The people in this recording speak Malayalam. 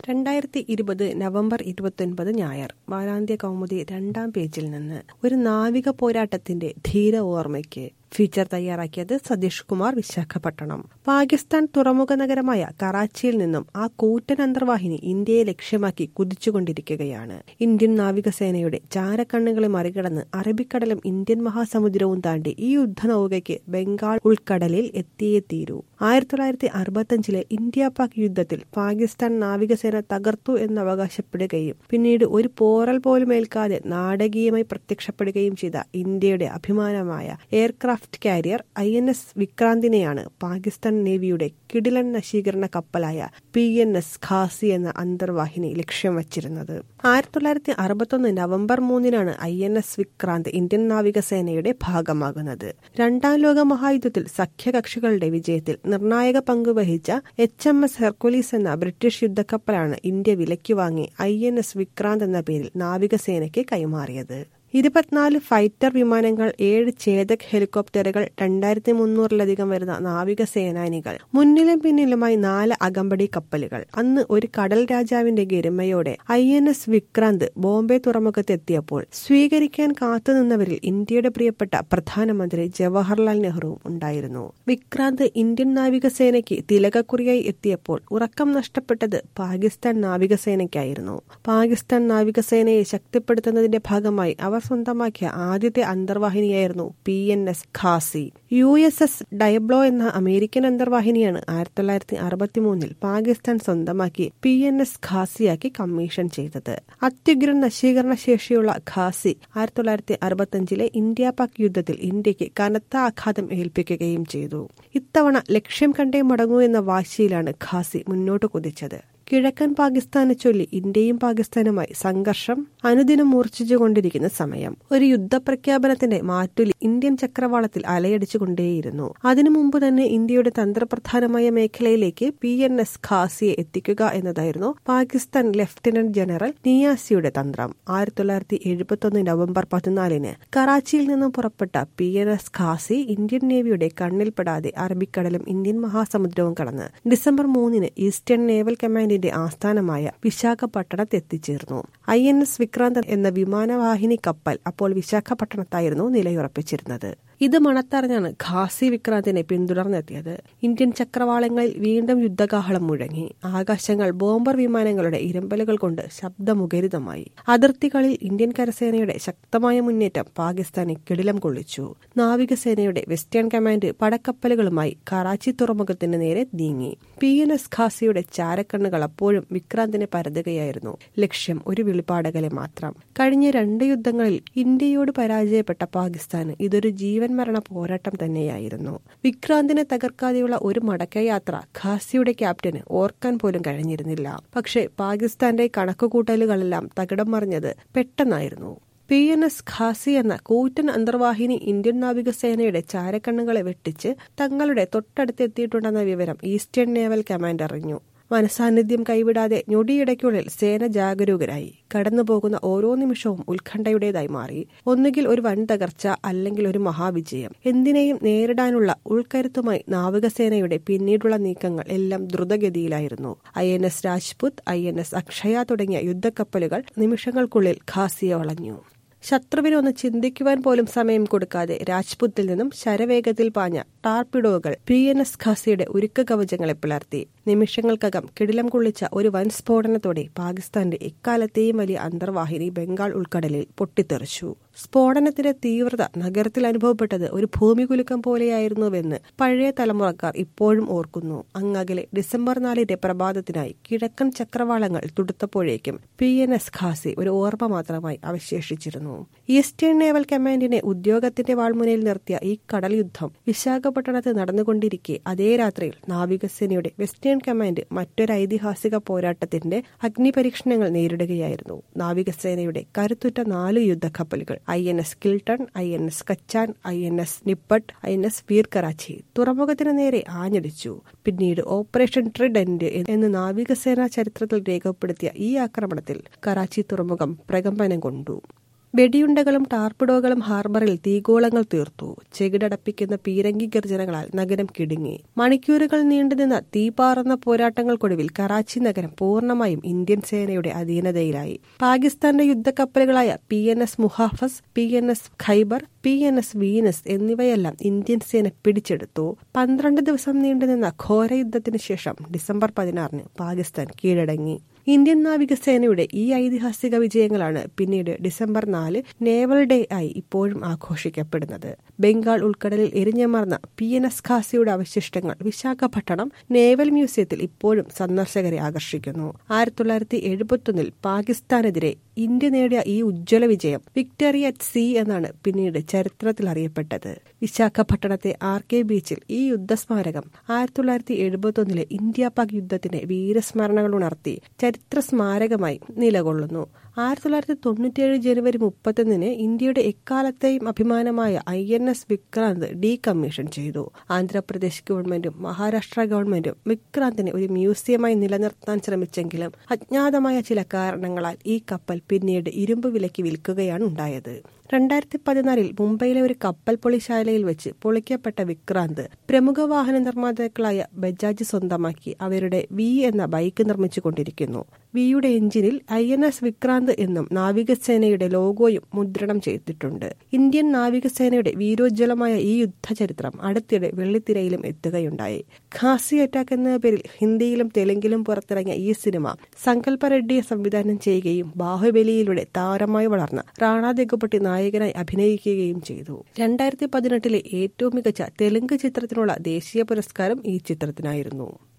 രണ്ടായിരത്തി ഇരുപത് നവംബർ ഇരുപത്തൊൻപത് ഞായർ വാരാന്ത്യ കൗമുദി രണ്ടാം പേജിൽ നിന്ന് ഒരു നാവിക പോരാട്ടത്തിന്റെ ധീര ഓർമ്മയ്ക്ക് ഫീച്ചർ തയ്യാറാക്കിയത് സതീഷ് കുമാർ വിശാഖപട്ടണം പാകിസ്ഥാൻ തുറമുഖ നഗരമായ കറാച്ചിയിൽ നിന്നും ആ കൂറ്റൻ അന്തർവാഹിനി ഇന്ത്യയെ ലക്ഷ്യമാക്കി കുതിച്ചുകൊണ്ടിരിക്കുകയാണ് ഇന്ത്യൻ നാവികസേനയുടെ ചാരക്കണ്ണുകളെ മറികടന്ന് അറബിക്കടലും ഇന്ത്യൻ മഹാസമുദ്രവും താണ്ടി ഈ യുദ്ധനൗകയ്ക്ക് ബംഗാൾ ഉൾക്കടലിൽ എത്തിയേ തീരൂ ആയിരത്തി തൊള്ളായിരത്തി അറുപത്തഞ്ചിലെ ഇന്ത്യ പാക് യുദ്ധത്തിൽ പാകിസ്ഥാൻ നാവികസേന തകർത്തു എന്ന് അവകാശപ്പെടുകയും പിന്നീട് ഒരു പോറൽ പോലും ഏൽക്കാതെ നാടകീയമായി പ്രത്യക്ഷപ്പെടുകയും ചെയ്ത ഇന്ത്യയുടെ അഭിമാനമായ aircraft craft carrier I N S വിക്രാന്തിനെയാണ് പാകിസ്ഥാൻ നേവിയുടെ കിടിലൻ നശീകരണ കപ്പലായ പി എൻ എസ് ഖാസി എന്ന അന്തർവാഹിനി ലക്ഷ്യം വച്ചിരുന്നത് ആയിരത്തി തൊള്ളായിരത്തി അറുപത്തൊന്ന് നവംബർ മൂന്നിനാണ് I N S Vikrant Indian നാവികസേനയുടെ ഭാഗമാകുന്നത് രണ്ടാം ലോക മഹായുദ്ധത്തിൽ സഖ്യകക്ഷികളുടെ വിജയത്തിൽ നിർണായക പങ്ക് വഹിച്ച എച്ച് എം എസ് ഹെർക്കുലീസ് എന്ന ബ്രിട്ടീഷ് യുദ്ധക്കപ്പലാണ് ഇന്ത്യ വിലയ്ക്ക് വാങ്ങി ഐ എൻ എസ് വിക്രാന്ത് എന്ന പേരിൽ നാവികസേനയ്ക്ക് കൈമാറിയത് ഇരുപത്തിനാല് ഫൈറ്റർ വിമാനങ്ങൾ ഏഴ് ചേതക് ഹെലികോപ്റ്ററുകൾ രണ്ടായിരത്തി മുന്നൂറിലധികം വരുന്ന നാവിക സേനാനികൾ മുന്നിലും പിന്നിലുമായി നാല് അകമ്പടി കപ്പലുകൾ അന്ന് ഒരു കടൽ രാജാവിന്റെ ഗരിമയോടെ I N S Vikrant Bombay തുറമുഖത്തെത്തിയപ്പോൾ സ്വീകരിക്കാൻ കാത്തുനിന്നവരിൽ ഇന്ത്യയുടെ പ്രിയപ്പെട്ട പ്രധാനമന്ത്രി ജവഹർലാൽ നെഹ്റുവും ഉണ്ടായിരുന്നു വിക്രാന്ത് ഇന്ത്യൻ നാവികസേനയ്ക്ക് തിലകക്കുറിയായി എത്തിയപ്പോൾ ഉറക്കം നഷ്ടപ്പെട്ടത് പാകിസ്ഥാൻ നാവികസേനയ്ക്കായിരുന്നു പാകിസ്ഥാൻ നാവികസേനയെ ശക്തിപ്പെടുത്തുന്നതിന്റെ ഭാഗമായി അവർ സ്വന്തമാക്കിയ ആദ്യത്തെ അന്തർവാഹിനിയായിരുന്നു P N S Ghazi U S S Diablo എന്ന അമേരിക്കൻ അന്തർവാഹിനിയാണ് ആയിരത്തി തൊള്ളായിരത്തി അറുപത്തിമൂന്നിൽ പാകിസ്ഥാൻ സ്വന്തമാക്കി പി എൻ എസ് ഖാസിയാക്കി കമ്മീഷൻ ചെയ്തത് അത്യുഗ്രൻ നശീകരണ ശേഷിയുള്ള ഖാസി ആയിരത്തി തൊള്ളായിരത്തി അറുപത്തിയഞ്ചിലെ ഇന്ത്യ പാക് യുദ്ധത്തിൽ ഇന്ത്യക്ക് കനത്ത ആഘാതം ഏൽപ്പിക്കുകയും ചെയ്തു ഇത്തവണ ലക്ഷ്യം കണ്ടേ മടങ്ങൂ എന്ന വാശിയിലാണ് ഖാസി മുന്നോട്ട് കുതിച്ചത് കിഴക്കൻ പാകിസ്ഥാനെ ചൊല്ലി ഇന്ത്യയും പാകിസ്ഥാനുമായി സംഘർഷം അനുദിനം മൂർച്ഛിച്ചുകൊണ്ടിരിക്കുന്ന സമയം ഒരു യുദ്ധപ്രഖ്യാപനത്തിന്റെ മാറ്റുലി ഇന്ത്യൻ ചക്രവാളത്തിൽ അലയടിച്ചുകൊണ്ടേയിരുന്നു അതിനു മുമ്പ് തന്നെ ഇന്ത്യയുടെ തന്ത്രപ്രധാനമായ മേഖലയിലേക്ക് പി എൻ എസ് ഖാസിയെ എത്തിക്കുക എന്നതായിരുന്നു പാകിസ്ഥാൻ ലഫ്റ്റനന്റ് ജനറൽ നിയാസിയുടെ തന്ത്രം ആയിരത്തി തൊള്ളായിരത്തി എഴുപത്തൊന്ന് നവംബർ പതിനാലിന് കറാച്ചിയിൽ നിന്നും പുറപ്പെട്ട P N S Ghazi Indian നേവിയുടെ കണ്ണിൽപ്പെടാതെ അറബിക്കടലും ഇന്ത്യൻ മഹാസമുദ്രവും കടന്ന് ഡിസംബർ മൂന്നിന് ഈസ്റ്റേൺ നേവൽ കമാൻഡിന്റെ ആസ്ഥാനമായ വിശാഖപട്ടണത്ത് എത്തിച്ചേർന്നു ഐ എൻ എസ് വിക്രാന്ത് എന്ന വിമാനവാഹിനി കപ്പൽ അപ്പോൾ വിശാഖപട്ടണത്തായിരുന്നു നിലയുറപ്പിച്ചിരുന്നത് ഇത് മണത്തറിഞ്ഞാണ് ഖാസി വിക്രാന്തിനെ പിന്തുടർന്നെത്തിയത് ഇന്ത്യൻ ചക്രവാളങ്ങളിൽ വീണ്ടും യുദ്ധകാഹളം മുഴങ്ങി ആകാശങ്ങൾ ബോംബർ വിമാനങ്ങളുടെ ഇരമ്പലുകൾ കൊണ്ട് ശബ്ദമുഖരിതമായി അതിർത്തികളിൽ ഇന്ത്യൻ കരസേനയുടെ ശക്തമായ മുന്നേറ്റം പാകിസ്ഥാനെ കിടിലം കൊള്ളിച്ചു നാവികസേനയുടെ വെസ്റ്റേൺ കമാൻഡ് പടക്കപ്പലുകളുമായി കറാച്ചി തുറമുഖത്തിന് നേരെ നീങ്ങി പി എൻ എസ് ഖാസിയുടെ ചാരക്കണ്ണുകൾ അപ്പോഴും വിക്രാന്തിനെ പരതുകയായിരുന്നു ലക്ഷ്യം ഒരു വെളിപ്പാടകലെ മാത്രം കഴിഞ്ഞ രണ്ട് യുദ്ധങ്ങളിൽ ഇന്ത്യയോട് പരാജയപ്പെട്ട പാകിസ്ഥാന് ഇതൊരു ജീവൻ മരണ പോരാട്ടം തന്നെയായിരുന്നു വിക്രാന്തിനെ തകർക്കാതെയുള്ള ഒരു മടക്കയാത്ര ഖാസിയുടെ ക്യാപ്റ്റന് ഓർക്കാൻ പോലും കഴിഞ്ഞിരുന്നില്ല പക്ഷേ പാകിസ്ഥാന്റെ കണക്കുകൂട്ടലുകളെല്ലാം തകിടം മറിഞ്ഞത് പെട്ടെന്നായിരുന്നു പി എൻ എസ് ഖാസി എന്ന കൂറ്റൻ അന്തർവാഹിനി ഇന്ത്യൻ നാവികസേനയുടെ ചാരക്കണ്ണുകളെ വെട്ടിച്ച് തങ്ങളുടെ തൊട്ടടുത്തെത്തിയിട്ടുണ്ടെന്ന വിവരം ഈസ്റ്റേൺ നേവൽ കമാൻഡ് അറിഞ്ഞു മനസാന്നിധ്യം കൈവിടാതെ ഞൊടിയിടയ്ക്കുള്ളിൽ സേന ജാഗരൂകരായി കടന്നുപോകുന്ന ഓരോ നിമിഷവും ഉത്കണ്ഠയുടേതായി മാറി ഒന്നുകിൽ ഒരു വൻ തകർച്ച അല്ലെങ്കിൽ ഒരു മഹാവിജയം എന്തിനേയും നേരിടാനുള്ള ഉൾക്കരുത്തുമായി നാവികസേനയുടെ പിന്നീടുള്ള നീക്കങ്ങൾ എല്ലാം ദ്രുതഗതിയിലായിരുന്നു I N S Rajput I N S Akshaya തുടങ്ങിയ യുദ്ധക്കപ്പലുകൾ നിമിഷങ്ങൾക്കുള്ളിൽ ഖാസിയെ വളഞ്ഞു ശത്രുവിന് ഒന്ന് ചിന്തിക്കുവാൻ പോലും സമയം കൊടുക്കാതെ രാജ്പുത്തിൽ നിന്നും ശരവേഗത്തിൽ പാഞ്ഞ ടാർപിഡോകൾ പി എൻ എസ് ഖാസിയുടെ ഉരുക്ക് കവചങ്ങളെ പിളർത്തി നിമിഷങ്ങൾക്കകം കിടിലം കൊള്ളിച്ച ഒരു വൻ സ്ഫോടനത്തോടെ പാകിസ്ഥാന്റെ എക്കാലത്തെയും വലിയ അന്തർവാഹിനി ബംഗാൾ ഉൾക്കടലിൽ പൊട്ടിത്തെറിച്ചു സ്ഫോടനത്തിന്റെ തീവ്രത നഗരത്തിൽ അനുഭവപ്പെട്ടത് ഒരു ഭൂമികുലുക്കം പോലെയായിരുന്നുവെന്ന് പഴയ തലമുറക്കാർ ഇപ്പോഴും ഓർക്കുന്നു അങ്ങകലെ ഡിസംബർ നാലിന്റെ പ്രഭാതത്തിനായി കിഴക്കൻ ചക്രവാളങ്ങൾ തുടുത്തപ്പോഴേക്കും പി എൻ എസ് ഖാസി ഒരു ഓർമ്മ മാത്രമായി അവശേഷിച്ചിരുന്നു ഈസ്റ്റേൺ നേവൽ കമാൻഡിനെ ഉദ്യോഗത്തിന്റെ വാൾമുനയിൽ നിർത്തിയ ഈ കടൽ യുദ്ധം വിശാഖപട്ടണത്ത് നടന്നുകൊണ്ടിരിക്കെ അതേ രാത്രിയിൽ നാവികസേനയുടെ വെസ്റ്റേൺ കമാൻഡ് മറ്റൊരു ഐതിഹാസിക പോരാട്ടത്തിന്റെ അഗ്നിപരീക്ഷണങ്ങൾ നേരിടുകയായിരുന്നു നാവികസേനയുടെ കരുത്തുറ്റ നാല് യുദ്ധക്കപ്പലുകൾ I N S Kiltan I N S Kachchal I N S Nipat I N S Veer Karachi തുറമുഖത്തിന് നേരെ ആഞ്ഞടിച്ചു പിന്നീട് ഓപ്പറേഷൻ ട്രിഡന്റ് എന്ന് നാവികസേനാ ചരിത്രത്തിൽ രേഖപ്പെടുത്തിയ ഈ ആക്രമണത്തിൽ കറാച്ചി തുറമുഖം പ്രകമ്പനം കൊണ്ടു വെടിയുണ്ടകളും ടാർപ്പിഡോകളും ഹാർബറിൽ തീഗോളങ്ങൾ തീർത്തു ചെകിടടപ്പിക്കുന്ന പീരങ്കി ഗർജനങ്ങളാൽ നഗരം കിടുങ്ങി മണിക്കൂറുകൾ നീണ്ടുനിന്ന തീപാറുന്ന പോരാട്ടങ്ങൾക്കൊടുവിൽ കറാച്ചി നഗരം പൂർണ്ണമായും ഇന്ത്യൻ സേനയുടെ അധീനതയിലായി പാകിസ്ഥാന്റെ യുദ്ധക്കപ്പലുകളായ P N S Muhafiz P N S Khaibar P N S Venus എന്നിവയെല്ലാം ഇന്ത്യൻ സേന പിടിച്ചെടുത്തു പന്ത്രണ്ട് ദിവസം നീണ്ടുനിന്ന ഘോര യുദ്ധത്തിന് ശേഷം ഡിസംബർ പതിനാറിന് പാകിസ്ഥാൻ കീഴടങ്ങി ഇന്ത്യൻ നാവികസേനയുടെ ഈ ഐതിഹാസിക വിജയങ്ങളാണ് പിന്നീട് ഡിസംബർ നാല് നേവൽ ഡേ ആയി ഇപ്പോഴും ആഘോഷിക്കപ്പെടുന്നത് ബംഗാൾ ഉൾക്കടലിൽ എരിഞ്ഞമർന്ന പി എൻ എസ് ഖാസിയുടെ അവശിഷ്ടങ്ങൾ വിശാഖപട്ടണം നേവൽ മ്യൂസിയത്തിൽ ഇപ്പോഴും സന്ദർശകരെ ആകർഷിക്കുന്നു ആയിരത്തി തൊള്ളായിരത്തി എഴുപത്തൊന്നിൽ പാകിസ്ഥാനെതിരെ ഇന്ത്യ നേടിയ ഈ ഉജ്ജ്വല വിജയം വിക്ടറി അറ്റ് സി എന്നാണ് പിന്നീട് ചരിത്രത്തിൽ അറിയപ്പെട്ടത് വിശാഖപട്ടണത്തെ ആർ കെ ബീച്ചിൽ ഈ യുദ്ധസ്മാരകം ആയിരത്തി തൊള്ളായിരത്തി എഴുപത്തൊന്നിലെ ഇന്ത്യ പാക് യുദ്ധത്തിന്റെ വീരസ്മരണകൾ ഉണർത്തി ചരിത്ര സ്മാരകമായി നിലകൊള്ളുന്നു ആയിരത്തി തൊള്ളായിരത്തി തൊണ്ണൂറ്റിയേഴ് ജനുവരി മുപ്പത്തൊന്നിന് ഇന്ത്യയുടെ എക്കാലത്തെയും അഭിമാനമായ I N S Vikrant decommission ചെയ്തു ആന്ധ്രാപ്രദേശ് ഗവൺമെന്റും മഹാരാഷ്ട്ര ഗവൺമെന്റും വിക്രാന്തിനെ ഒരു മ്യൂസിയമായി നിലനിർത്താൻ ശ്രമിച്ചെങ്കിലും അജ്ഞാതമായ ചില കാരണങ്ങളാൽ ഈ കപ്പൽ പിന്നീട് ഇരുമ്പ് വിലയ്ക്ക് വിൽക്കുകയാണ് ഉണ്ടായത് രണ്ടായിരത്തി പതിനാലിൽ മുംബൈയിലെ ഒരു കപ്പൽ പൊളിശാലയിൽ വെച്ച് പൊളിക്കപ്പെട്ട വിക്രാന്ത് പ്രമുഖ വാഹന നിർമ്മാതാക്കളായ ബജാജ് സ്വന്തമാക്കി അവരുടെ വി എന്ന ബൈക്ക് നിർമ്മിച്ചുകൊണ്ടിരിക്കുന്നു വിയുടെ എഞ്ചിനിൽ ഐ എൻ എസ് വിക്രാന്ത് എന്നും നാവികസേനയുടെ ലോഗോയും മുദ്രണം ചെയ്തിട്ടുണ്ട് ഇന്ത്യൻ നാവികസേനയുടെ വീരോജ്വലമായ ഈ യുദ്ധചരിത്രം അടുത്തിടെ വെള്ളിത്തിരയിലും എത്തുകയുണ്ടായി ഖാസി അറ്റാക്ക് എന്ന പേരിൽ ഹിന്ദിയിലും തെലുങ്കിലും പുറത്തിറങ്ങിയ ഈ സിനിമ സങ്കല്പ റെഡ്ഡിയെ സംവിധാനം ചെയ്യുകയും ബാഹുബലിയിലൂടെ താരമായി വളർന്ന റാണാ ദഗുപട്ടി നായകനായി അഭിനയിക്കുകയും ചെയ്തു രണ്ടായിരത്തി പതിനെട്ടിലെ ഏറ്റവും മികച്ച തെലുങ്ക് ചിത്രത്തിനുള്ള ദേശീയ പുരസ്കാരം ഈ ചിത്രത്തിനായിരുന്നു